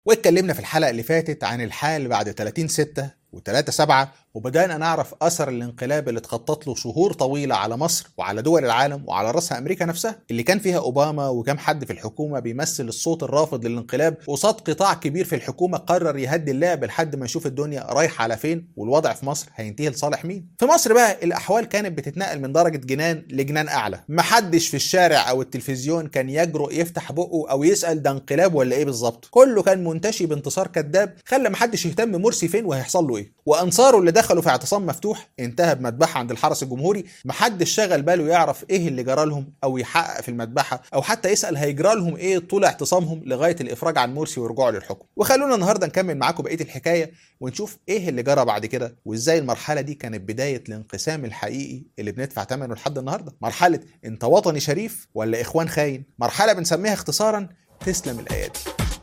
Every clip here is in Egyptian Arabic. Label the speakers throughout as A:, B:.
A: واتكلمنا في الحلقة اللي فاتت عن الحال بعد 30 6 و3 7 وبدأنا نعرف أثر الانقلاب اللي اتخطط له شهور طويلة على مصر وعلى دول العالم وعلى رأسها أمريكا نفسها اللي كان فيها أوباما وكم حد في الحكومة بيمثل الصوت الرافض للانقلاب قصاد قطاع كبير في الحكومة قرر يهدي اللعب لحد ما يشوف الدنيا رايحة على فين والوضع في مصر هينتهي لصالح مين في مصر بقى الأحوال كانت بتتنقل من درجة جنان لجنان أعلى محدش في الشارع أو التلفزيون كان يجرؤ يفتح بقه أو يسأل ده انقلاب ولا إيه بالظبط كله كان منتشي بانتصار كذاب خلى محدش يهتم مرسي فين وهيحصل له إيه وأنصاره اللي دخلوا في اعتصام مفتوح انتهى بمذبحه عند الحرس الجمهوري محدش شغل باله يعرف ايه اللي جرى لهم او يحقق في المذبحه او حتى يسال هيجرى لهم ايه طول اعتصامهم لغايه الافراج عن مرسي ورجوعه للحكم وخلونا النهارده نكمل معاكم بقيه الحكايه ونشوف ايه اللي جرى بعد كده وازاي المرحله دي كانت بدايه الانقسام الحقيقي اللي بندفع ثمنه لحد النهارده مرحله انت وطني شريف ولا اخوان خاين مرحله بنسميها اختصارا تسلم الايادي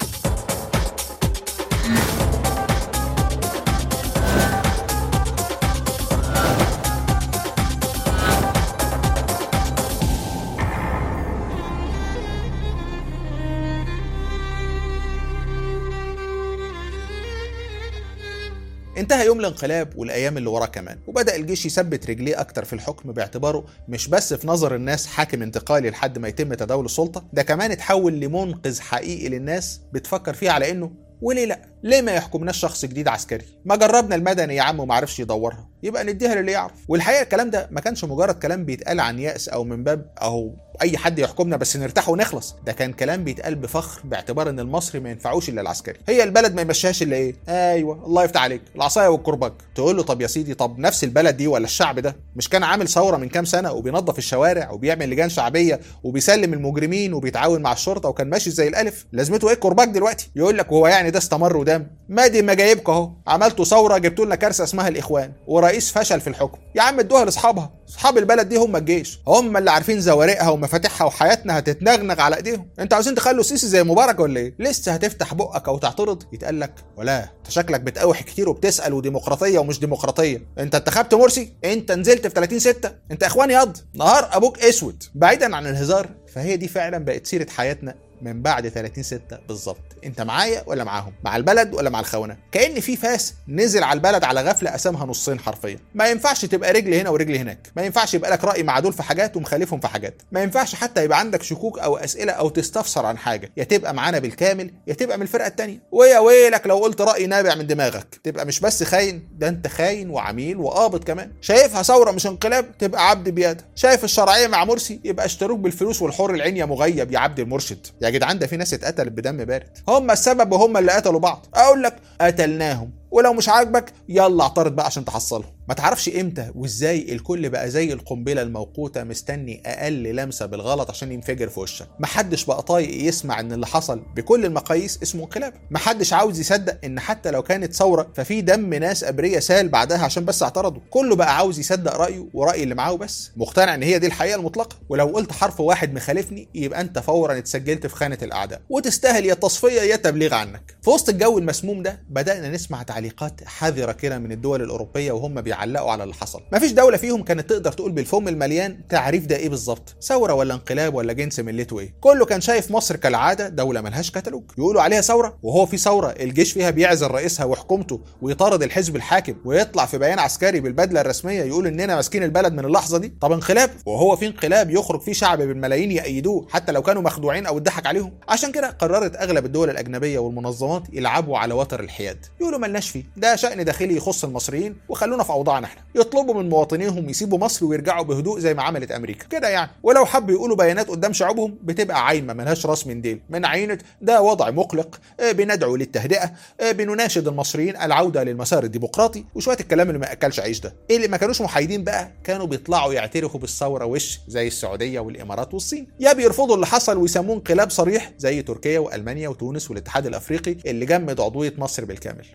A: انتهى يوم الانقلاب والايام اللي وراه كمان وبدا الجيش يثبت رجليه اكتر في الحكم باعتباره مش بس في نظر الناس حاكم انتقالي لحد ما يتم تداول السلطه ده كمان اتحول لمنقذ حقيقي للناس بتفكر فيه على انه وليه لا؟ ليه ما يحكمناش شخص جديد عسكري؟ ما جربنا المدني يا عم وما عرفش يدورها، يبقى نديها للي يعرف، والحقيقه الكلام ده ما كانش مجرد كلام بيتقال عن يأس او من باب او اي حد يحكمنا بس نرتاح ونخلص، ده كان كلام بيتقال بفخر باعتبار ان المصري ما ينفعوش الا العسكري، هي البلد ما يمشيهاش الا ايه؟ ايوه الله يفتح عليك، العصايه والكرباج، تقول له طب يا سيدي طب نفس البلد دي ولا الشعب ده مش كان عامل ثوره من كام سنه وبينظف الشوارع وبيعمل لجان شعبيه وبيسلم المجرمين وبيتعاون مع الشرطه وكان ماشي زي الالف، لازمته ايه الكرباج دلوقتي؟ يقول لك وهو يعني ده استمر ودام مادي مجايبكم اهو عملتوا ثوره جبتوا لنا كارثه اسمها الاخوان ورئيس فشل في الحكم يا عم ادوها لاصحابها اصحاب البلد دي هم الجيش هم اللي عارفين زوارقها ومفاتيحها وحياتنا هتتنغنغ على ايديهم انتوا عاوزين تخلوا السيسي زي مبارك ولا ايه لسه هتفتح بقك او تعترض يتقال لك ولا انت شكلك بتقاوح كتير وبتسال وديمقراطيه ومش ديمقراطيه انت انتخبت مرسي انت نزلت في 30 6 انت اخوان ياض نهار ابوك اسود بعيدا عن الهزار فهي دي فعلا بقت سيره حياتنا من بعد 30 6 بالظبط انت معايا ولا معاهم مع البلد ولا مع الخونه كان في فاس نزل على البلد على غفله قسمها نصين حرفيا ما ينفعش تبقى رجل هنا ورجل هناك ما ينفعش يبقى لك راي مع دول في حاجات ومخالفهم في حاجات ما ينفعش حتى يبقى عندك شكوك او اسئله او تستفسر عن حاجه يا تبقى معانا بالكامل يا تبقى من الفرقه الثانيه ويا ويلك لو قلت راي نابع من دماغك تبقى مش بس خاين ده انت خاين وعميل وقابض كمان شايفها ثوره مش انقلاب تبقى عبد بياده شايف الشرعيه مع مرسي يبقى اشتروك بالفلوس والحر العين يا مغيب يا عبد المرشد يا جدعان ده في ناس اتقتلت بدم بارد هم السبب وهم اللي قتلوا بعض اقول لك قتلناهم ولو مش عاجبك يلا اعترض بقى عشان تحصلهم ما تعرفش امتى وازاي الكل بقى زي القنبله الموقوته مستني اقل لمسه بالغلط عشان ينفجر في وشك محدش بقى طايق يسمع ان اللي حصل بكل المقاييس اسمه انقلاب محدش عاوز يصدق ان حتى لو كانت ثوره ففي دم ناس ابرياء سال بعدها عشان بس اعترضوا كله بقى عاوز يصدق رايه وراي اللي معاه بس مقتنع ان هي دي الحقيقه المطلقه ولو قلت حرف واحد مخالفني يبقى انت فورا اتسجلت في خانه الاعداء وتستاهل يا تصفيه يا تبليغ عنك في وسط الجو المسموم ده بدانا نسمع تعليقات حذره كده من الدول الاوروبيه وهم بيعلقوا على اللي حصل مفيش دوله فيهم كانت تقدر تقول بالفم المليان تعريف ده ايه بالظبط ثوره ولا انقلاب ولا جنس ملته ايه كله كان شايف مصر كالعاده دوله ملهاش كتالوج يقولوا عليها ثوره وهو في ثوره الجيش فيها بيعزل رئيسها وحكومته ويطارد الحزب الحاكم ويطلع في بيان عسكري بالبدله الرسميه يقول اننا ماسكين البلد من اللحظه دي طب انقلاب وهو في انقلاب يخرج فيه شعب بالملايين يأيدوه حتى لو كانوا مخدوعين او اتضحك عليهم عشان كده قررت اغلب الدول الاجنبيه والمنظمات يلعبوا على وتر الحياد يقولوا ملناش فيه ده شأن داخلي يخص المصريين وخلونا في اوضاعنا احنا يطلبوا من مواطنيهم يسيبوا مصر ويرجعوا بهدوء زي ما عملت امريكا كده يعني ولو حبوا يقولوا بيانات قدام شعوبهم بتبقى عايمه ملهاش راس من ديل من عينه ده وضع مقلق آه، بندعو للتهدئه آه، بنناشد المصريين العوده للمسار الديمقراطي وشويه الكلام اللي ما اكلش عيش ده اللي ما كانوش محايدين بقى كانوا بيطلعوا يعترفوا بالثوره وش زي السعوديه والامارات والصين يا بيرفضوا اللي حصل ويسموه انقلاب صريح زي تركيا والمانيا وتونس والاتحاد الافريقي اللي جمد عضويه مصر بالكامل لكن الحقيقه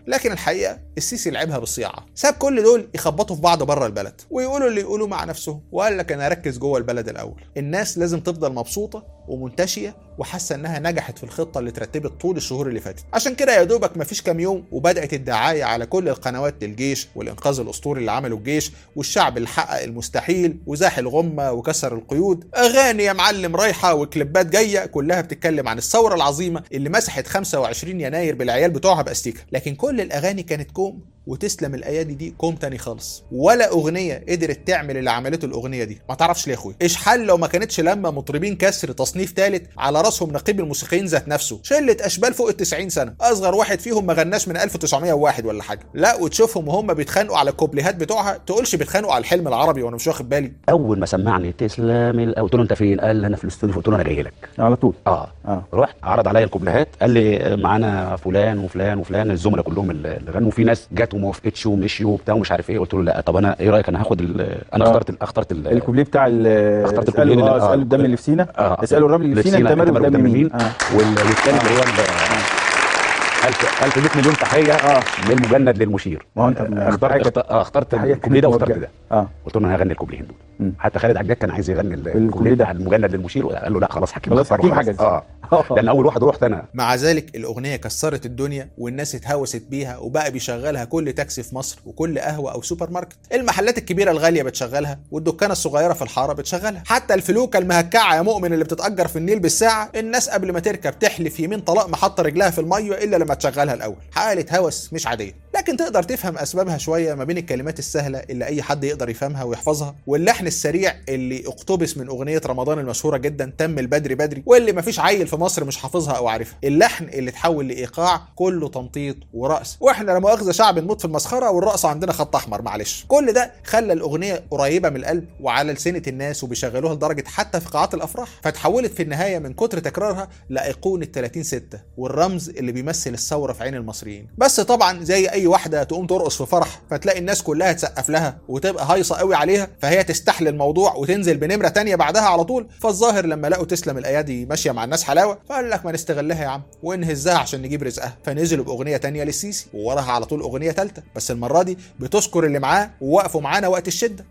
A: الحقيقه السيسي لعبها بالصياعه ساب كل دول يخبطوا في بعض بره البلد ويقولوا اللي يقولوا مع نفسهم وقال لك انا اركز جوه البلد الاول الناس لازم تفضل مبسوطه ومنتشيه وحاسه انها نجحت في الخطه اللي اترتبت طول الشهور اللي فاتت عشان كده يا دوبك مفيش كام يوم وبدات الدعايه على كل القنوات للجيش والانقاذ الاسطوري اللي عمله الجيش والشعب اللي حقق المستحيل وزاح الغمه وكسر القيود اغاني يا معلم رايحه وكليبات جايه كلها بتتكلم عن الثوره العظيمه اللي مسحت 25 يناير بالعيال بتوعها باستيكه لكن كل الاغاني كانت كوم وتسلم الايادي دي كوم تاني خالص ولا اغنيه قدرت تعمل اللي عملته الاغنيه دي ما تعرفش ليه يا اخويا ايش حل لو ما كانتش لما مطربين كسر تصنيف ثالث على راسهم نقيب الموسيقيين ذات نفسه شله اشبال فوق ال 90 سنه اصغر واحد فيهم ما غناش من 1901 ولا حاجه لا وتشوفهم وهم بيتخانقوا على الكوبليهات بتوعها تقولش بيتخانقوا على الحلم العربي وانا مش واخد بالي
B: اول ما سمعني تسلم ال- قلت له انت فين قال انا في الاستوديو قلت له انا جاي لك
C: على طول
B: اه
C: اه
B: رحت عرض عليا الكوبليهات قال لي معانا فلان وفلان وفلان الزملاء كلهم اللي اللي غنوا في ناس جت وما وافقتش ومشيوا وبتاع ومش عارف ايه قلت له لا طب انا ايه رايك انا هاخد ال- انا
C: آه.
B: اخترت ال- اخترت ال-
C: الكوبليه بتاع ال-
B: اخترت
C: اسأله-
B: الكوبليه
C: اه
B: اللي- آه.
C: اساله الدم اللي في سينا
B: اه
C: اساله الرمل اللي في سينا انت مالك قدام مين اه
B: وال- والثاني اللي هو ال- ألف ألف 100 مليون تحية
C: اه
B: للمجند للمشير
C: ما هو انت
B: اخترت
C: حاجة-
B: اخترت, آه اخترت
C: تحية
B: الكوبليه ده واخترت
C: موجهة.
B: ده
C: اه
B: قلت له انا هغني الكوبليهين دول
C: مم.
B: حتى خالد عجاج كان عايز يغني ال- الكوبليه ده المجند للمشير قال له لا خلاص حكيم
C: خلاص
B: اختار
C: حكيم
B: وخلاص.
C: حجز.
B: اه لان اول واحد رحت انا
A: مع ذلك الأغنية كسرت الدنيا والناس اتهوست بيها وبقى بيشغلها كل تاكسي في مصر وكل قهوة أو سوبر ماركت المحلات الكبيرة الغالية بتشغلها والدكانة الصغيرة في الحارة بتشغلها حتى الفلوكة المهكعة يا مؤمن اللي بتتأجر في النيل بالساعة الناس قبل ما تركب تحلف يمين طلاق محط رجلها في المية إلا لما تشغلها الأول حالة هوس مش عادية لكن تقدر تفهم أسبابها شوية ما بين الكلمات السهلة اللي أي حد يقدر يفهمها ويحفظها واللحن السريع اللي اقتبس من أغنية رمضان المشهورة جدا تم البدري بدري واللي مفيش عيل في مصر مش حافظها أو عارفها اللحن اللي اتحول لإيقاع كله تنطيط ورقص واحنا لا مؤاخذة شعب نموت في المسخرة والرقص عندنا خط أحمر معلش كل ده خلى الأغنية قريبة من القلب وعلى لسنة الناس وبيشغلوها لدرجة حتى في قاعات الأفراح فتحولت في النهاية من كتر تكرارها لأيقونة 30 ستة والرمز اللي بيمثل الثورة في عين المصريين بس طبعا زي أي واحدة تقوم ترقص في فرح فتلاقي الناس كلها تسقف لها وتبقى هايصة قوي عليها فهي تستحل الموضوع وتنزل بنمرة تانية بعدها على طول فالظاهر لما لقوا تسلم الأيادي ماشية مع الناس حلاوة فقال لك ما نستغلها يا عم ونهزها عشان نجيب رزقها فنزلوا بأغنية تانية للسيسي ووراها على طول أغنية تالتة بس المرة دي بتذكر اللي معاه ووقفوا معانا وقت الشدة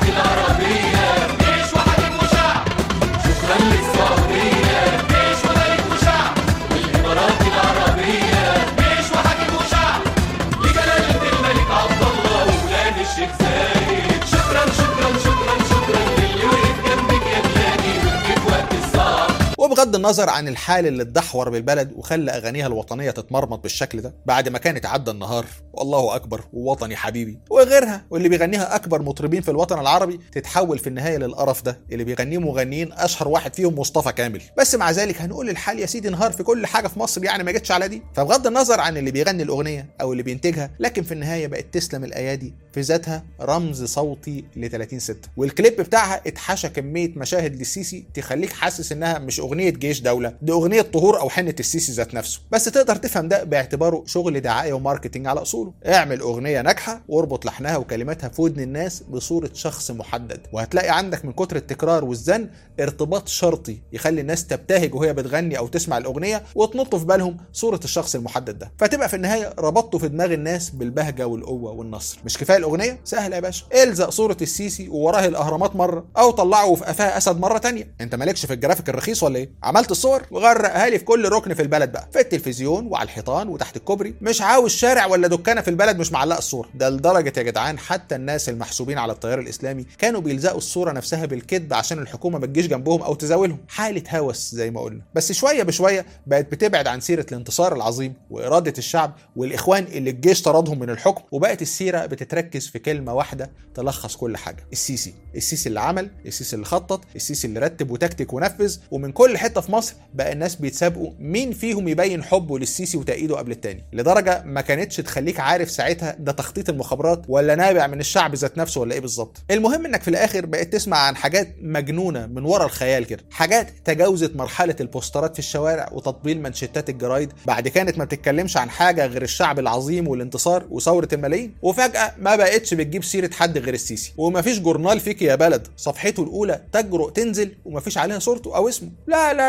A: وبغض النظر عن الحال اللي اتدحور بالبلد وخلى اغانيها الوطنيه تتمرمط بالشكل ده بعد ما كانت عدى النهار والله اكبر ووطني حبيبي وغيرها واللي بيغنيها اكبر مطربين في الوطن العربي تتحول في النهايه للقرف ده اللي بيغنيه مغنيين اشهر واحد فيهم مصطفى كامل بس مع ذلك هنقول الحال يا سيدي نهار في كل حاجه في مصر يعني ما جتش على دي فبغض النظر عن اللي بيغني الاغنيه او اللي بينتجها لكن في النهايه بقت تسلم الايادي في ذاتها رمز صوتي ل 30 6 والكليب بتاعها اتحشى كميه مشاهد للسيسي تخليك حاسس انها مش اغنيه جيش دوله دي اغنيه طهور او حنه السيسي ذات نفسه بس تقدر تفهم ده باعتباره شغل دعايه وماركتنج على اصوله اعمل اغنيه ناجحه واربط لحنها وكلماتها في ودن الناس بصوره شخص محدد وهتلاقي عندك من كتر التكرار والزن ارتباط شرطي يخلي الناس تبتهج وهي بتغني او تسمع الاغنيه وتنط في بالهم صوره الشخص المحدد ده فتبقى في النهايه ربطته في دماغ الناس بالبهجه والقوه والنصر مش كفايه الاغنيه سهله يا باشا الزق صوره السيسي ووراه الاهرامات مره او طلعه في قفاه اسد مره تانية انت مالكش في الجرافيك الرخيص ولا ايه عملت الصور وغرقها لي في كل ركن في البلد بقى في التلفزيون وعلى الحيطان وتحت الكوبري مش عاوز شارع ولا دكانه في البلد مش معلقه الصوره ده لدرجه يا جدعان حتى الناس المحسوبين على التيار الاسلامي كانوا بيلزقوا الصوره نفسها بالكذب عشان الحكومه ما تجيش جنبهم او تزاولهم حاله هوس زي ما قلنا بس شويه بشويه بقت بتبعد عن سيره الانتصار العظيم واراده الشعب والاخوان اللي الجيش طردهم من الحكم وبقت السيره بتتركز في كلمه واحده تلخص كل حاجه السيسي السيسي اللي عمل السيسي اللي خطط السيسي اللي رتب وتكتك ونفذ ومن كل حته في مصر بقى الناس بيتسابقوا مين فيهم يبين حبه للسيسي وتأييده قبل التاني لدرجه ما كانتش تخليك عارف ساعتها ده تخطيط المخابرات ولا نابع من الشعب ذات نفسه ولا ايه بالظبط المهم انك في الاخر بقيت تسمع عن حاجات مجنونه من ورا الخيال كده حاجات تجاوزت مرحله البوسترات في الشوارع وتطبيل منشتات الجرايد بعد كانت ما بتتكلمش عن حاجه غير الشعب العظيم والانتصار وثوره الملايين وفجاه ما بقتش بتجيب سيره حد غير السيسي ومفيش جورنال فيك يا بلد صفحته الاولى تجرؤ تنزل ومفيش عليها صورته او اسمه لا لا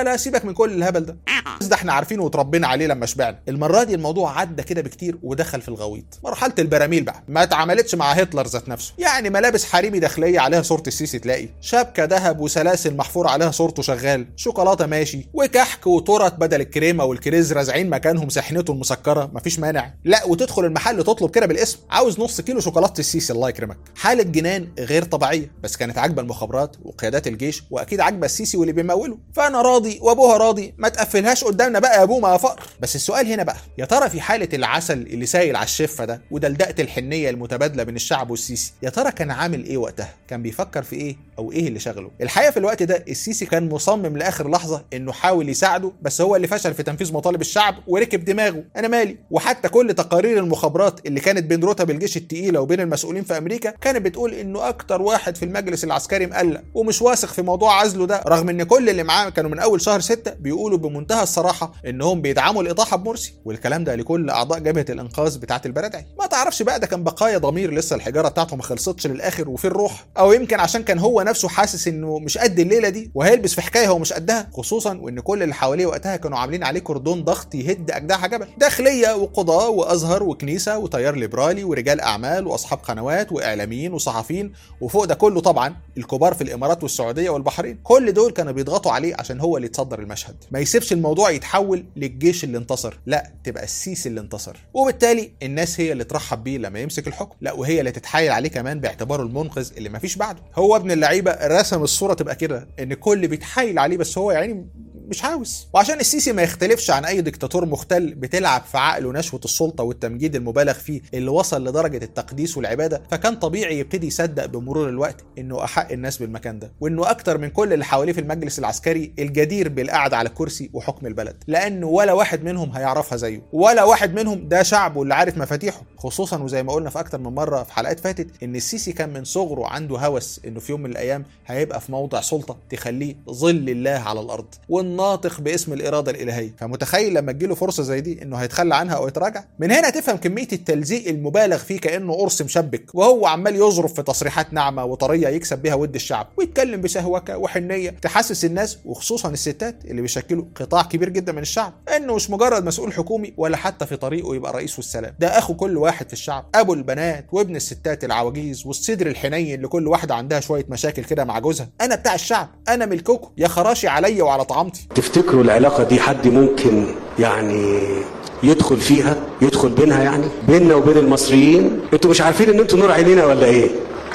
A: لا لا سيبك من كل الهبل ده ده احنا عارفينه وتربينا عليه لما شبعنا المره دي الموضوع عدى كده بكتير ودخل في الغويط مرحله البراميل بقى ما اتعملتش مع هتلر ذات نفسه يعني ملابس حريمي داخليه عليها صوره السيسي تلاقي شبكه ذهب وسلاسل محفور عليها صورته شغال شوكولاته ماشي وكحك وترط بدل الكريمه والكريز رازعين مكانهم سحنته المسكره مفيش مانع لا وتدخل المحل تطلب كده بالاسم عاوز نص كيلو شوكولاته السيسي الله يكرمك حاله جنان غير طبيعيه بس كانت عاجبه المخابرات وقيادات الجيش واكيد عاجبه السيسي واللي بيموله فانا راضي وابوها راضي ما تقفلهاش قدامنا بقى يا ابوه ما فقر بس السؤال هنا بقى يا ترى في حاله العسل اللي سايل على الشفه ده ودلدقه الحنيه المتبادله بين الشعب والسيسي يا ترى كان عامل ايه وقتها كان بيفكر في ايه او ايه اللي شغله الحقيقه في الوقت ده السيسي كان مصمم لاخر لحظه انه حاول يساعده بس هو اللي فشل في تنفيذ مطالب الشعب وركب دماغه انا مالي وحتى كل تقارير المخابرات اللي كانت بين رتب الجيش التقيله وبين المسؤولين في امريكا كانت بتقول انه اكتر واحد في المجلس العسكري مقلق ومش واثق في موضوع عزله ده رغم ان كل اللي معاه كانوا من اول شهر ستة بيقولوا بمنتهى الصراحه انهم بيدعموا الاطاحه بمرسي والكلام ده لكل اعضاء جبهه الانقاذ بتاعه البرادعي ما تعرفش بقى ده كان بقايا ضمير لسه الحجاره بتاعته ما خلصتش للاخر وفي الروح او يمكن عشان كان هو نفسه حاسس انه مش قد الليله دي وهيلبس في حكايه هو مش قدها خصوصا وان كل اللي حواليه وقتها كانوا عاملين عليه كردون ضغط يهد اجدعها جبل داخليه وقضاه وازهر وكنيسه وتيار ليبرالي ورجال اعمال واصحاب قنوات واعلاميين وصحفيين وفوق ده كله طبعا الكبار في الامارات والسعوديه والبحرين كل دول كانوا بيضغطوا عليه عشان هو اللي يتصدر المشهد ما يسيبش الموضوع يتحول للجيش اللي انتصر لا تبقى السيسي اللي انتصر وبالتالي الناس هي اللي ترحب بيه لما يمسك الحكم لا وهي اللي تتحايل عليه كمان باعتباره المنقذ اللي ما فيش بعده هو ابن اللعيبه رسم الصوره تبقى كده ان كل بيتحايل عليه بس هو يعني مش عاوز وعشان السيسي ما يختلفش عن اي دكتاتور مختل بتلعب في عقله نشوه السلطه والتمجيد المبالغ فيه اللي وصل لدرجه التقديس والعباده فكان طبيعي يبتدي يصدق بمرور الوقت انه احق الناس بالمكان ده وانه اكتر من كل اللي حواليه في المجلس العسكري الجدير بالقعده على الكرسي وحكم البلد لانه ولا واحد منهم هيعرفها زيه ولا واحد منهم ده شعبه اللي عارف مفاتيحه خصوصا وزي ما قلنا في اكتر من مره في حلقات فاتت ان السيسي كان من صغره عنده هوس انه في يوم من الايام هيبقى في موضع سلطه تخليه ظل الله على الارض والناطق باسم الاراده الالهيه فمتخيل لما تجيله فرصه زي دي انه هيتخلى عنها او يتراجع من هنا تفهم كميه التلزيق المبالغ فيه كانه قرص مشبك وهو عمال يظرف في تصريحات ناعمه وطريه يكسب بيها ود الشعب ويتكلم بسهوكه وحنيه تحسس الناس وخصوصا الستات اللي بيشكلوا قطاع كبير جدا من الشعب انه مش مجرد مسؤول حكومي ولا حتى في طريقه يبقى رئيس والسلام ده اخو كل واحد في الشعب ابو البنات وابن الستات العواجيز والصدر الحنين لكل واحده عندها شويه مشاكل كده مع جوزها انا بتاع الشعب انا ملككم يا خراشي عليا وعلى طعامتي
D: تفتكروا العلاقة دي حد ممكن يعني يدخل فيها يدخل بينها يعني بيننا وبين المصريين انتوا مش عارفين ان انتوا نور عينينا ولا ايه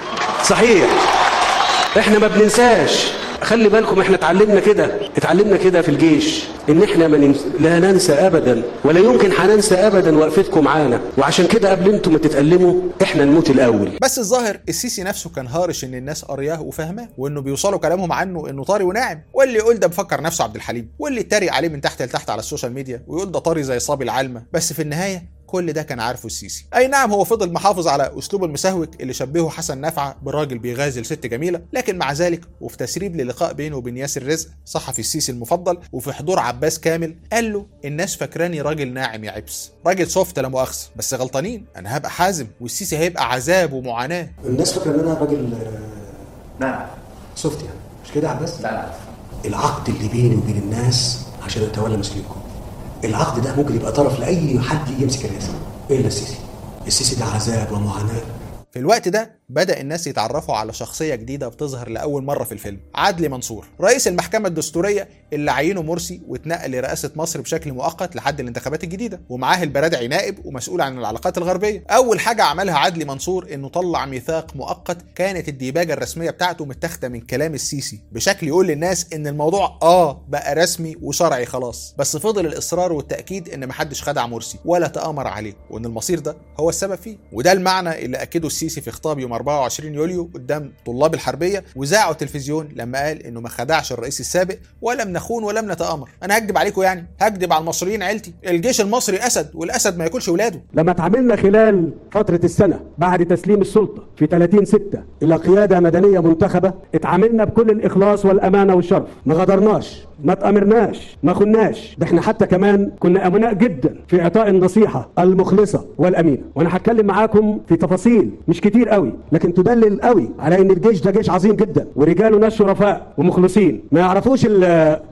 D: صحيح احنا ما بننساش خلي بالكم احنا اتعلمنا كده اتعلمنا كده في الجيش ان احنا ما ننس... لا ننسى ابدا ولا يمكن هننسى ابدا وقفتكم معانا وعشان كده قبل انتم ما تتألموا احنا نموت الاول
A: بس الظاهر السيسي نفسه كان هارش ان الناس قرياه وفاهماه وانه بيوصلوا كلامهم عنه انه طري وناعم واللي يقول ده بفكر نفسه عبد الحليم واللي يتريق عليه من تحت لتحت على السوشيال ميديا ويقول ده طري زي صابي العلمه بس في النهايه كل ده كان عارفه السيسي اي نعم هو فضل محافظ على اسلوبه المسهوك اللي شبهه حسن نافعه براجل بيغازل ست جميله لكن مع ذلك وفي تسريب للقاء بينه وبين ياسر رزق صحفي السيسي المفضل وفي حضور عباس كامل قال له الناس فاكراني راجل ناعم يا عبس راجل سوفت لا مؤاخذه بس غلطانين انا هبقى حازم والسيسي هيبقى عذاب ومعاناه
E: الناس فاكره ان انا راجل
F: نعم
E: سوفت يعني مش كده يا عباس؟
F: لا لا
E: العقد اللي بيني وبين الناس عشان اتولى مسؤوليتكم العقد ده ممكن يبقى طرف لاي حد يجي يمسك الرئاسه الا السيسي السيسي ده عذاب ومعاناه
A: في الوقت ده بدأ الناس يتعرفوا على شخصية جديدة بتظهر لأول مرة في الفيلم عدلي منصور رئيس المحكمة الدستورية اللي عينه مرسي واتنقل لرئاسة مصر بشكل مؤقت لحد الانتخابات الجديدة ومعاه البرادعي نائب ومسؤول عن العلاقات الغربية أول حاجة عملها عدلي منصور إنه طلع ميثاق مؤقت كانت الديباجة الرسمية بتاعته متاخدة من كلام السيسي بشكل يقول للناس إن الموضوع آه بقى رسمي وشرعي خلاص بس فضل الإصرار والتأكيد إن محدش خدع مرسي ولا تآمر عليه وإن المصير ده هو السبب فيه وده المعنى اللي أكده السيسي في خطاب يوم 24 يوليو قدام طلاب الحربيه وذاعوا التلفزيون لما قال انه ما خدعش الرئيس السابق ولم نخون ولم نتامر انا هكدب عليكم يعني هكدب على المصريين عيلتي الجيش المصري اسد والاسد ما ياكلش ولاده
G: لما اتعاملنا خلال فترة السنة بعد تسليم السلطة في 30 6 إلى قيادة مدنية منتخبة اتعاملنا بكل الإخلاص والأمانة والشرف ما غدرناش ما تأمرناش ما خناش ده احنا حتى كمان كنا أمناء جدا في إعطاء النصيحة المخلصة والأمينة وأنا هتكلم معاكم في تفاصيل مش كتير قوي لكن تدلل قوي على إن الجيش ده جيش عظيم جدا ورجاله ناس شرفاء ومخلصين ما يعرفوش ال-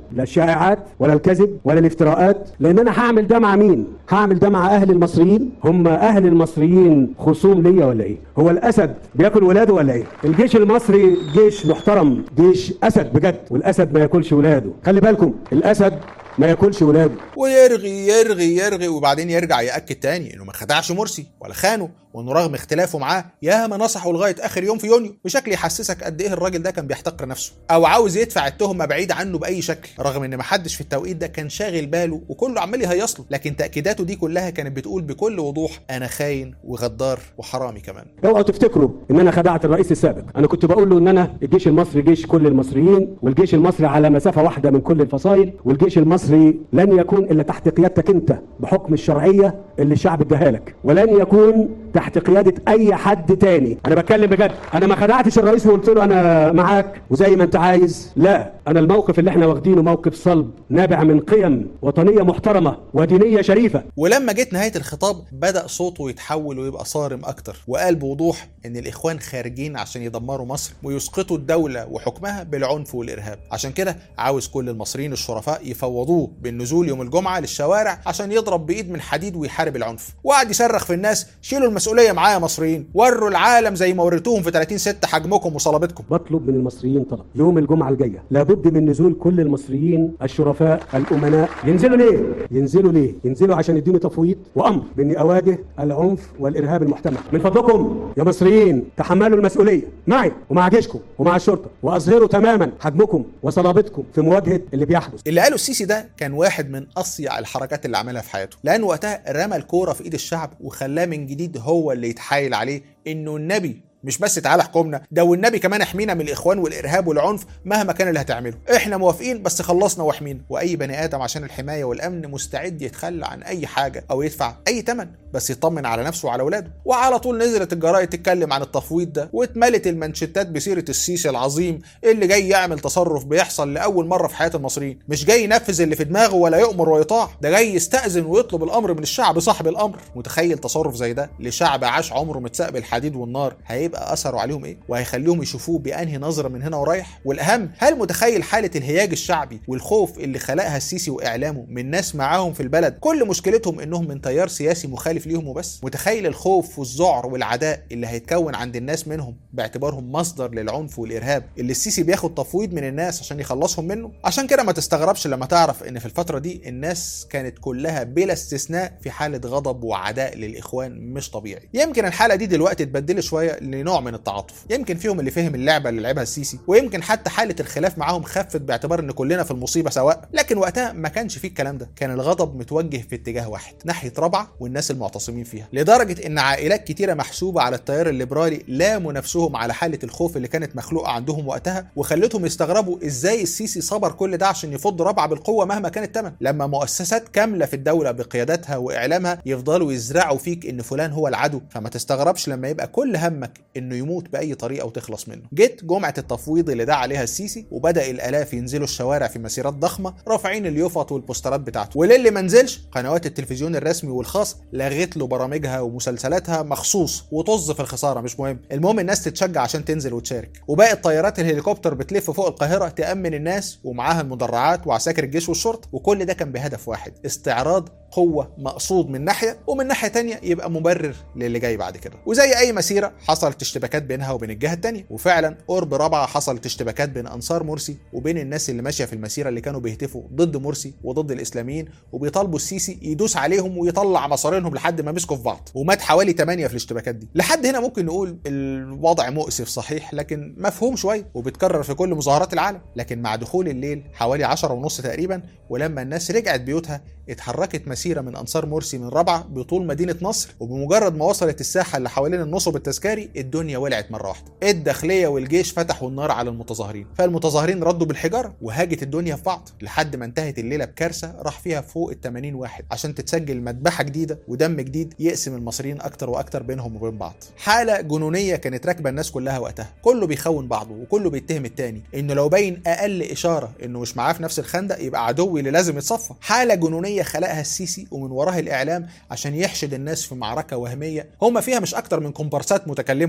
G: لا الشائعات ولا الكذب ولا الافتراءات لان انا هعمل ده مع مين هعمل ده مع اهل المصريين هم اهل المصريين خصوم ليا ولا ايه هو الاسد بياكل ولاده ولا ايه الجيش المصري جيش محترم جيش اسد بجد والاسد ما ياكلش ولاده خلي بالكم الاسد ما ياكلش ولاده
A: ويرغي يرغي يرغي وبعدين يرجع ياكد تاني انه ما خدعش مرسي ولا خانه وانه رغم اختلافه معاه ياما نصحه لغايه اخر يوم في يونيو بشكل يحسسك قد ايه الراجل ده كان بيحتقر نفسه او عاوز يدفع التهمه بعيد عنه باي شكل رغم ان محدش في التوقيت ده كان شاغل باله وكله عمال يهيص له لكن تاكيداته دي كلها كانت بتقول بكل وضوح انا خاين وغدار وحرامي كمان
G: اوعوا تفتكروا ان انا خدعت الرئيس السابق انا كنت بقول له ان انا الجيش المصري جيش كل المصريين والجيش المصري على مسافه واحده من كل الفصائل والجيش المصري لن يكون الا تحت قيادتك انت بحكم الشرعيه اللي الشعب اداها لك ولن يكون تحت قياده اي حد تاني انا بتكلم بجد انا ما خدعتش الرئيس وقلت له انا معاك وزي ما انت عايز لا انا الموقف اللي احنا واخدينه موقف صلب نابع من قيم وطنيه محترمه ودينيه شريفه
A: ولما جت نهايه الخطاب بدا صوته يتحول ويبقى صارم اكتر وقال بوضوح ان الاخوان خارجين عشان يدمروا مصر ويسقطوا الدوله وحكمها بالعنف والارهاب عشان كده عاوز كل المصريين الشرفاء يفوضوه بالنزول يوم الجمعه للشوارع عشان يضرب بايد من حديد ويحارب العنف وقعد يصرخ في الناس شيلوا المسؤوليه معايا يا مصريين وروا العالم زي ما وريتوهم في 30 6 حجمكم وصلابتكم
G: بطلب من المصريين طلب يوم الجمعه الجايه لابد من نزول كل المصريين الشرفاء الامناء ينزلوا ليه ينزلوا ليه ينزلوا عشان يديني تفويض وامر باني اواجه العنف والارهاب المحتمل من فضلكم يا مصريين تحملوا المسؤوليه معي ومع جيشكم ومع الشرطه واظهروا تماما حجمكم وصلابتكم في مواجهه اللي بيحدث
A: اللي قاله السيسي ده كان واحد من اصيع الحركات اللي عملها في حياته لان وقتها رمى الكوره في ايد الشعب وخلاه من جديد هو اللي يتحايل عليه انه النبي مش بس تعالى احكمنا ده والنبي كمان احمينا من الاخوان والارهاب والعنف مهما كان اللي هتعمله احنا موافقين بس خلصنا واحمينا واي بني ادم عشان الحمايه والامن مستعد يتخلى عن اي حاجه او يدفع اي ثمن بس يطمن على نفسه وعلى اولاده وعلى طول نزلت الجرايد تتكلم عن التفويض ده واتملت المانشيتات بسيره السيسي العظيم اللي جاي يعمل تصرف بيحصل لاول مره في حياه المصريين مش جاي ينفذ اللي في دماغه ولا يؤمر ويطاع ده جاي يستاذن ويطلب الامر من الشعب صاحب الامر متخيل تصرف زي ده لشعب عاش عمره متساق بالحديد والنار هيبقى اثره عليهم ايه وهيخليهم يشوفوه بانهي نظره من هنا ورايح والاهم هل متخيل حاله الهياج الشعبي والخوف اللي خلقها السيسي واعلامه من ناس معاهم في البلد كل مشكلتهم انهم من تيار سياسي مخالف ليهم وبس متخيل الخوف والذعر والعداء اللي هيتكون عند الناس منهم باعتبارهم مصدر للعنف والارهاب اللي السيسي بياخد تفويض من الناس عشان يخلصهم منه عشان كده ما تستغربش لما تعرف ان في الفتره دي الناس كانت كلها بلا استثناء في حاله غضب وعداء للاخوان مش طبيعي يمكن الحاله دي دلوقتي اتبدلت شويه لنوع من التعاطف يمكن فيهم اللي فهم اللعبه اللي لعبها السيسي ويمكن حتى حاله الخلاف معاهم خفت باعتبار ان كلنا في المصيبه سواء لكن وقتها ما كانش فيه الكلام ده كان الغضب متوجه في اتجاه واحد ناحيه رابعه والناس المعتصمين فيها لدرجه ان عائلات كتيره محسوبه على التيار الليبرالي لاموا نفسهم على حاله الخوف اللي كانت مخلوقه عندهم وقتها وخلتهم يستغربوا ازاي السيسي صبر كل ده عشان يفض رابعه بالقوه مهما كان الثمن لما مؤسسات كامله في الدوله بقيادتها واعلامها يفضلوا يزرعوا فيك ان فلان هو العدو فما تستغربش لما يبقى كل همك انه يموت باي طريقه وتخلص منه جت جمعه التفويض اللي دعا عليها السيسي وبدا الالاف ينزلوا الشوارع في مسيرات ضخمه رافعين اليوفط والبوسترات بتاعته وللي ما نزلش قنوات التلفزيون الرسمي والخاص لغت له برامجها ومسلسلاتها مخصوص وطز في الخساره مش مهم المهم الناس تتشجع عشان تنزل وتشارك وباقي الطيارات الهليكوبتر بتلف فوق القاهره تامن الناس ومعاها المدرعات وعساكر الجيش والشرطه وكل ده كان بهدف واحد استعراض قوة مقصود من ناحية ومن ناحية تانية يبقى مبرر للي جاي بعد كده وزي أي مسيرة حصلت اشتباكات بينها وبين الجهة التانية وفعلا قرب رابعة حصلت اشتباكات بين أنصار مرسي وبين الناس اللي ماشية في المسيرة اللي كانوا بيهتفوا ضد مرسي وضد الإسلاميين وبيطالبوا السيسي يدوس عليهم ويطلع مصارينهم لحد ما مسكوا في بعض ومات حوالي 8 في الاشتباكات دي لحد هنا ممكن نقول الوضع مؤسف صحيح لكن مفهوم شوية وبيتكرر في كل مظاهرات العالم لكن مع دخول الليل حوالي 10 ونص تقريبا ولما الناس رجعت بيوتها اتحركت مسيره من انصار مرسي من رابعه بطول مدينه نصر وبمجرد ما وصلت الساحه اللي حوالين النصب التذكاري الدنيا ولعت مره واحده الداخليه والجيش فتحوا النار على المتظاهرين فالمتظاهرين ردوا بالحجاره وهاجت الدنيا في بعض لحد ما انتهت الليله بكارثه راح فيها فوق ال 80 واحد عشان تتسجل مذبحه جديده ودم جديد يقسم المصريين اكتر واكتر بينهم وبين بعض حاله جنونيه كانت راكبه الناس كلها وقتها كله بيخون بعضه وكله بيتهم التاني انه لو باين اقل اشاره انه مش معاه في نفس الخندق يبقى عدوي اللي لازم يتصفى حاله جنونيه خلقها السيسي ومن وراها الاعلام عشان يحشد الناس في معركه وهميه هم فيها مش اكتر من كومبارسات متكلمه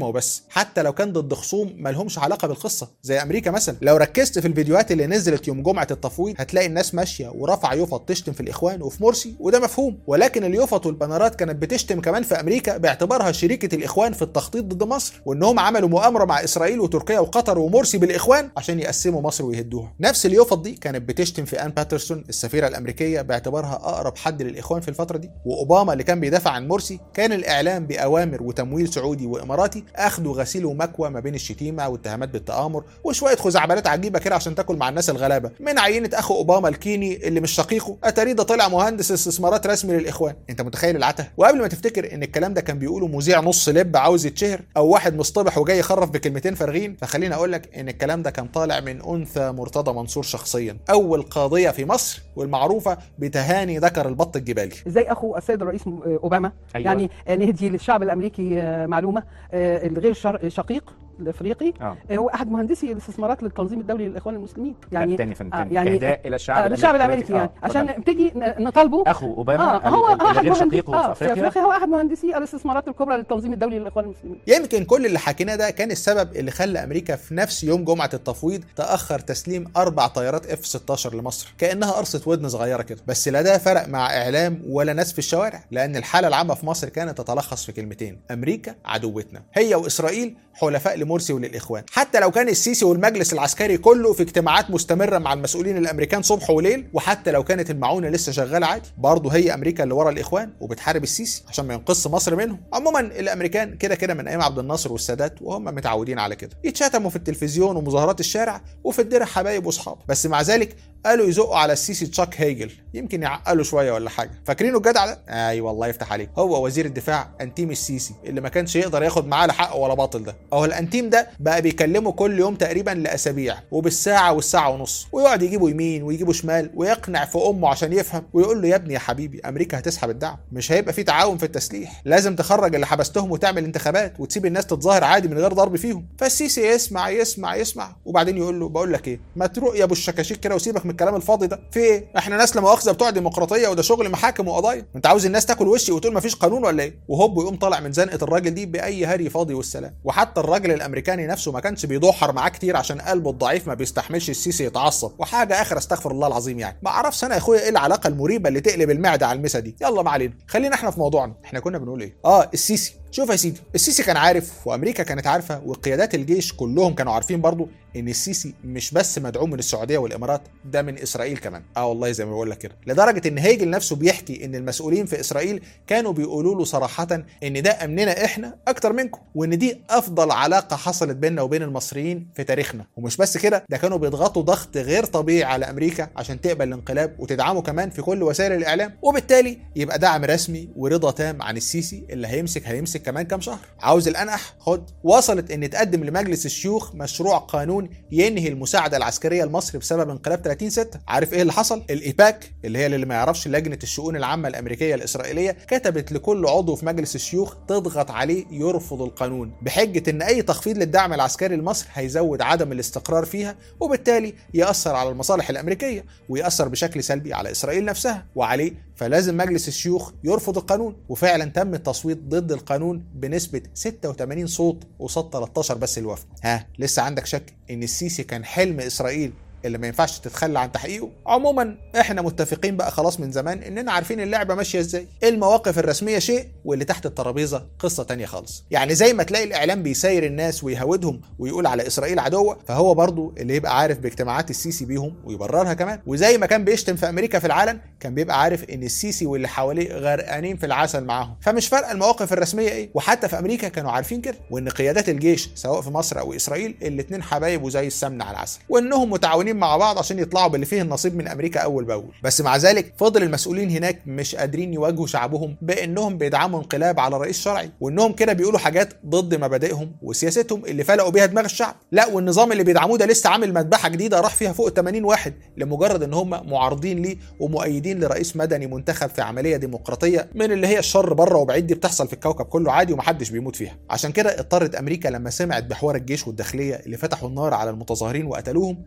A: وبس حتى لو كان ضد خصوم مالهمش علاقه بالقصه زي امريكا مثلا لو ركزت في الفيديوهات اللي نزلت يوم جمعه التفويض هتلاقي الناس ماشيه ورافعه يفط تشتم في الاخوان وفي مرسي وده مفهوم ولكن اليفط والبنرات كانت بتشتم كمان في امريكا باعتبارها شريكه الاخوان في التخطيط ضد مصر وانهم عملوا مؤامره مع اسرائيل وتركيا وقطر ومرسي بالاخوان عشان يقسموا مصر ويهدوها نفس اليفط دي كانت بتشتم في ان باترسون السفيره الامريكيه باعتبارها اقرب حد للاخوان في الفتره دي واوباما اللي كان بيدافع عن مرسي كان الاعلام باوامر وتمويل سعودي واماراتي اخدوا غسيل ومكوى ما بين الشتيمه والاتهامات بالتامر وشويه خزعبلات عجيبه كده عشان تاكل مع الناس الغلابه من عينه اخو اوباما الكيني اللي مش شقيقه اتاري ده طلع مهندس استثمارات رسمي للاخوان انت متخيل العته وقبل ما تفتكر ان الكلام ده كان بيقوله مذيع نص لب عاوز يتشهر او واحد مصطبح وجاي يخرف بكلمتين فارغين فخليني اقول لك ان الكلام ده كان طالع من انثى مرتضى منصور شخصيا اول قاضيه في مصر والمعروفه بتهاني ذكر البط الجبالي
F: زي اخو السيد الرئيس اوباما
B: أيوة.
F: يعني نهدي للشعب الامريكي معلومه الغير شر- شقيق الافريقي
C: اه
F: هو احد مهندسي الاستثمارات للتنظيم الدولي للاخوان المسلمين
C: يعني
F: يعني
C: تاني فندم
F: آه،
C: يعني
F: يعني
C: اهداء الى الشعب
F: آه للشعب الامريكي
C: دلوقتي.
F: يعني
C: آه،
F: عشان
C: اتفضل.
F: نبتدي ن- نطالبه
C: اخو اوباما
F: اه هو
C: ال- ال-
F: احد
C: غير
F: مهندسي
C: شقيقه
F: اه
C: في
F: في
C: افريقيا
F: افريقيا هو احد مهندسي الاستثمارات الكبرى للتنظيم الدولي للاخوان المسلمين
A: يمكن كل اللي حكيناه ده كان السبب اللي خلى امريكا في نفس يوم جمعه التفويض تاخر تسليم اربع طيارات اف 16 لمصر كانها قرصه ودن صغيره كده بس لا ده فرق مع اعلام ولا ناس في الشوارع لان الحاله العامه في مصر كانت تتلخص في كلمتين امريكا عدوتنا هي واسرائيل حلفاء لمرسي وللاخوان حتى لو كان السيسي والمجلس العسكري كله في اجتماعات مستمره مع المسؤولين الامريكان صبح وليل وحتى لو كانت المعونه لسه شغاله عادي برضه هي امريكا اللي ورا الاخوان وبتحارب السيسي عشان ما ينقص مصر منهم عموما الامريكان كده كده من ايام عبد الناصر والسادات وهم متعودين على كده يتشتموا في التلفزيون ومظاهرات الشارع وفي الدرع حبايب واصحاب بس مع ذلك قالوا يزقوا على السيسي تشاك هيجل يمكن يعقلوا شويه ولا حاجه فاكرينه الجدع ده اي والله يفتح عليك هو وزير الدفاع انتيم السيسي اللي ما كانش يقدر ياخد معاه لا حق ولا باطل ده اهو الانتيم ده بقى بيكلمه كل يوم تقريبا لاسابيع وبالساعه والساعه ونص ويقعد يجيبه يمين ويجيبه شمال ويقنع في امه عشان يفهم ويقول له يا ابني يا حبيبي امريكا هتسحب الدعم مش هيبقى في تعاون في التسليح لازم تخرج اللي حبستهم وتعمل انتخابات وتسيب الناس تتظاهر عادي من غير ضرب فيهم فالسيسي يسمع يسمع يسمع وبعدين يقول له بقول لك ايه ما تروق يا ابو الشكاشيك كده وسيبك من الكلام الفاضي ده في ايه احنا ناس لا مؤاخذه بتوع ديمقراطيه وده شغل محاكم وقضايا انت عاوز الناس تاكل وشي وتقول ما فيش قانون ولا ايه وهوب يقوم طالع من زنقه الراجل دي باي هري فاضي والسلام وحتى الراجل الامريكاني نفسه ما كانش بيدحر معاه كتير عشان قلبه الضعيف ما بيستحملش السيسي يتعصب وحاجه اخر استغفر الله العظيم يعني ما اعرفش انا يا اخويا ايه العلاقه المريبه اللي تقلب المعده على المسا دي يلا ما علينا خلينا احنا في موضوعنا احنا كنا بنقول ايه اه السيسي شوف يا سيدي السيسي كان عارف وامريكا كانت عارفه وقيادات الجيش كلهم كانوا عارفين برضو ان السيسي مش بس مدعوم من السعوديه والامارات ده من اسرائيل كمان اه والله زي ما بقول لك كده لدرجه ان هيجل نفسه بيحكي ان المسؤولين في اسرائيل كانوا بيقولوا له صراحه ان ده امننا احنا اكتر منكم وان دي افضل علاقه حصلت بيننا وبين المصريين في تاريخنا ومش بس كده ده كانوا بيضغطوا ضغط غير طبيعي على امريكا عشان تقبل الانقلاب وتدعمه كمان في كل وسائل الاعلام وبالتالي يبقى دعم رسمي ورضا تام عن السيسي اللي هيمسك هيمسك كمان كام شهر عاوز الانح خد وصلت ان تقدم لمجلس الشيوخ مشروع قانون ينهي المساعده العسكريه لمصر بسبب انقلاب 30 6 عارف ايه اللي حصل الايباك اللي هي اللي ما يعرفش لجنه الشؤون العامه الامريكيه الاسرائيليه كتبت لكل عضو في مجلس الشيوخ تضغط عليه يرفض القانون بحجه ان اي تخفيض للدعم العسكري لمصر هيزود عدم الاستقرار فيها وبالتالي ياثر على المصالح الامريكيه وياثر بشكل سلبي على اسرائيل نفسها وعليه فلازم مجلس الشيوخ يرفض القانون وفعلا تم التصويت ضد القانون بنسبه 86 صوت قصاد 13 بس اللي وافقوا ها لسه عندك شك ان السيسي كان حلم اسرائيل اللي ما ينفعش تتخلى عن تحقيقه عموما احنا متفقين بقى خلاص من زمان اننا عارفين اللعبه ماشيه ازاي المواقف الرسميه شيء واللي تحت الترابيزه قصه تانية خالص يعني زي ما تلاقي الاعلام بيساير الناس ويهودهم ويقول على اسرائيل عدوه فهو برضو اللي يبقى عارف باجتماعات السيسي بيهم ويبررها كمان وزي ما كان بيشتم في امريكا في العلن كان بيبقى عارف ان السيسي واللي حواليه غرقانين في العسل معاهم فمش فارقه المواقف الرسميه ايه وحتى في امريكا كانوا عارفين كده وان قيادات الجيش سواء في مصر او اسرائيل الاتنين حبايب وزي السمنه على العسل وانهم متعاونين مع بعض عشان يطلعوا باللي فيه النصيب من امريكا اول باول بس مع ذلك فضل المسؤولين هناك مش قادرين يواجهوا شعبهم بانهم بيدعموا انقلاب على رئيس شرعي وانهم كده بيقولوا حاجات ضد مبادئهم وسياستهم اللي فلقوا بيها دماغ الشعب لا والنظام اللي بيدعموه ده لسه عامل مذبحه جديده راح فيها فوق 80 واحد لمجرد ان هم معارضين ليه ومؤيدين لرئيس مدني منتخب في عمليه ديمقراطيه من اللي هي الشر بره وبعيد دي بتحصل في الكوكب كله عادي ومحدش بيموت فيها عشان كده اضطرت امريكا لما سمعت بحوار الجيش والداخليه اللي فتحوا النار على المتظاهرين وقتلوهم اضطرت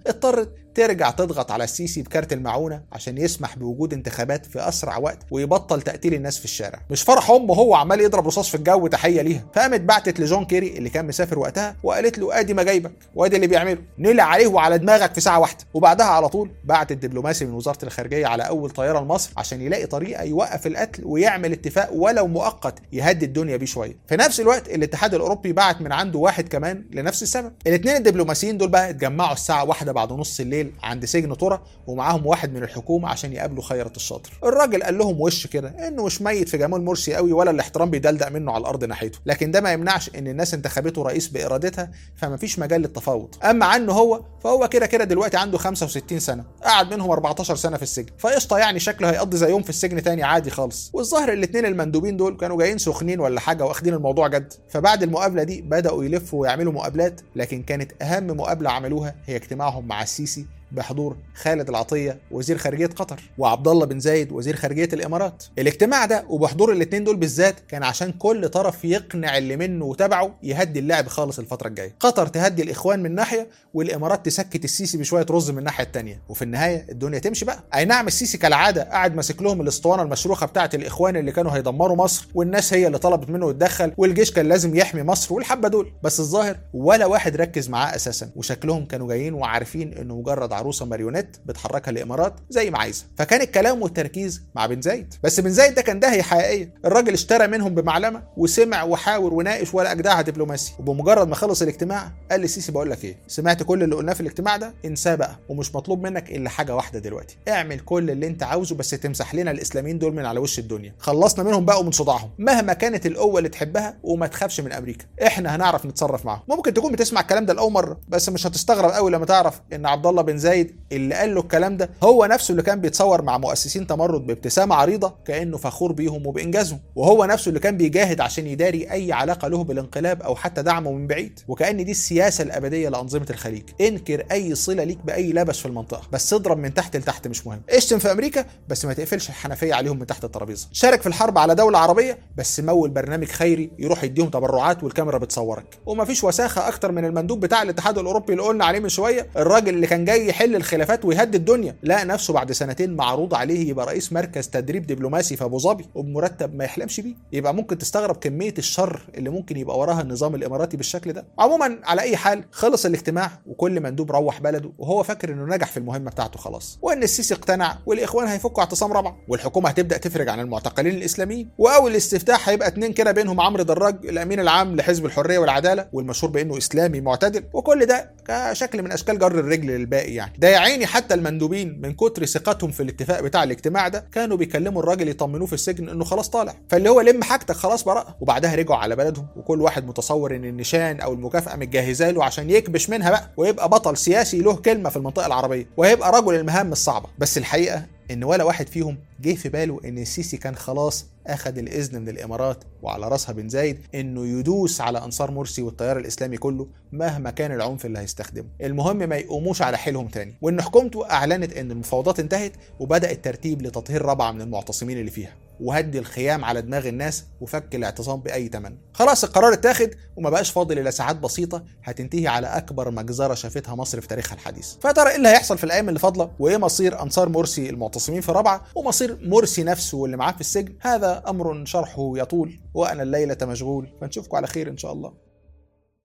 A: ترجع تضغط على السيسي بكارت المعونه عشان يسمح بوجود انتخابات في اسرع وقت ويبطل تقتيل الناس في الشارع مش فرح امه هو عمال يضرب رصاص في الجو تحيه ليها فقامت بعتت لجون كيري اللي كان مسافر وقتها وقالت له ادي ما جايبك وادي اللي بيعمله نلع عليه وعلى دماغك في ساعه واحده وبعدها على طول بعت الدبلوماسي من وزاره الخارجيه على اول طياره لمصر عشان يلاقي طريقه يوقف القتل ويعمل اتفاق ولو مؤقت يهدي الدنيا بيه شويه في نفس الوقت الاتحاد الاوروبي بعت من عنده واحد كمان لنفس السبب الاثنين الدبلوماسيين دول بقى اتجمعوا الساعه واحدة بعد نص الليل عند سجن طرة ومعاهم واحد من الحكومه عشان يقابلوا خيرت الشاطر الراجل قال لهم وش كده انه مش ميت في جمال مرسي قوي ولا الاحترام بيدلدق منه على الارض ناحيته لكن ده ما يمنعش ان الناس انتخبته رئيس بارادتها فما فيش مجال للتفاوض اما عنه هو فهو كده كده دلوقتي عنده 65 سنه قعد منهم 14 سنه في السجن فقشطه يعني شكله هيقضي زي يوم في السجن تاني عادي خالص والظاهر الاثنين المندوبين دول كانوا جايين سخنين ولا حاجه واخدين الموضوع جد فبعد المقابله دي بداوا يلفوا ويعملوا مقابلات لكن كانت اهم مقابله عملوها هي اجتماعهم مع السيسي بحضور خالد العطيه وزير خارجيه قطر وعبد الله بن زايد وزير خارجيه الامارات الاجتماع ده وبحضور الاثنين دول بالذات كان عشان كل طرف يقنع اللي منه وتبعه يهدي اللعب خالص الفتره الجايه قطر تهدي الاخوان من ناحيه والامارات تسكت السيسي بشويه رز من الناحيه الثانيه وفي النهايه الدنيا تمشي بقى اي نعم السيسي كالعاده قاعد ماسك لهم الاسطوانه المشروخه بتاعه الاخوان اللي كانوا هيدمروا مصر والناس هي اللي طلبت منه يتدخل والجيش كان لازم يحمي مصر والحبه دول بس الظاهر ولا واحد ركز معاه اساسا وشكلهم كانوا جايين وعارفين انه مجرد عروسه ماريونيت بتحركها الامارات زي ما عايزه فكان الكلام والتركيز مع بن زايد بس بن زايد ده كان داهيه حقيقيه الراجل اشترى منهم بمعلمه وسمع وحاور وناقش ولا اجدعها دبلوماسي وبمجرد ما خلص الاجتماع قال للسيسي بقول لك ايه سمعت كل اللي قلناه في الاجتماع ده انساه بقى ومش مطلوب منك الا حاجه واحده دلوقتي اعمل كل اللي انت عاوزه بس تمسح لنا الاسلاميين دول من على وش الدنيا خلصنا منهم بقى ومن صداعهم مهما كانت القوه اللي تحبها وما تخافش من امريكا احنا هنعرف نتصرف معاهم ممكن تكون بتسمع الكلام ده لاول مره بس مش هتستغرب قوي لما تعرف ان عبد الله بن زايد اللي قال له الكلام ده هو نفسه اللي كان بيتصور مع مؤسسين تمرد بابتسامه عريضه كانه فخور بيهم وبانجازهم وهو نفسه اللي كان بيجاهد عشان يداري اي علاقه له بالانقلاب او حتى دعمه من بعيد وكان دي السياسه الابديه لانظمه الخليج انكر اي صله ليك باي لبش في المنطقه بس اضرب من تحت لتحت مش مهم اشتم في امريكا بس ما تقفلش الحنفيه عليهم من تحت الترابيزه شارك في الحرب على دوله عربيه بس مول برنامج خيري يروح يديهم تبرعات والكاميرا بتصورك ومفيش وساخه اكتر من المندوب بتاع الاتحاد الاوروبي اللي قلنا عليه من شويه الراجل اللي كان جاي يحل الخلافات ويهدي الدنيا لقى نفسه بعد سنتين معروض عليه يبقى رئيس مركز تدريب دبلوماسي في ابو ظبي وبمرتب ما يحلمش بيه يبقى ممكن تستغرب كميه الشر اللي ممكن يبقى وراها النظام الاماراتي بالشكل ده عموما على اي حال خلص الاجتماع وكل مندوب روح بلده وهو فاكر انه نجح في المهمه بتاعته خلاص وان السيسي اقتنع والاخوان هيفكوا اعتصام رابعه والحكومه هتبدا تفرج عن المعتقلين الاسلاميين واول استفتاح هيبقى اتنين كده بينهم عمرو دراج الامين العام لحزب الحريه والعداله والمشهور بانه اسلامي معتدل وكل ده كشكل من اشكال جر الرجل للباقي يعني ده يا عيني حتى المندوبين من كتر ثقتهم في الاتفاق بتاع الاجتماع ده كانوا بيكلموا الراجل يطمنوه في السجن انه خلاص طالع فاللي هو لم حاجتك خلاص براءه وبعدها رجعوا على بلدهم وكل واحد متصور ان النشان او المكافاه متجهزه له عشان يكبش منها بقى ويبقى بطل سياسي له كلمه في المنطقه العربيه وهيبقى رجل المهام الصعبه بس الحقيقه ان ولا واحد فيهم جه في باله ان السيسي كان خلاص اخذ الاذن من الامارات وعلى راسها بن زايد انه يدوس على انصار مرسي والتيار الاسلامي كله مهما كان العنف اللي هيستخدمه المهم ما يقوموش على حيلهم تاني وان حكومته اعلنت ان المفاوضات انتهت وبدا الترتيب لتطهير رابعه من المعتصمين اللي فيها وهدي الخيام على دماغ الناس وفك الاعتصام باي ثمن خلاص القرار اتاخد وما بقاش فاضل الا ساعات بسيطه هتنتهي على اكبر مجزره شافتها مصر في تاريخها الحديث فترى ايه اللي هيحصل في الايام اللي فاضله وايه مصير انصار مرسي المعتصمين في رابعه ومصير مرسي نفسه واللي معاه في السجن هذا امر شرحه يطول وانا الليله مشغول فنشوفكم على خير ان شاء الله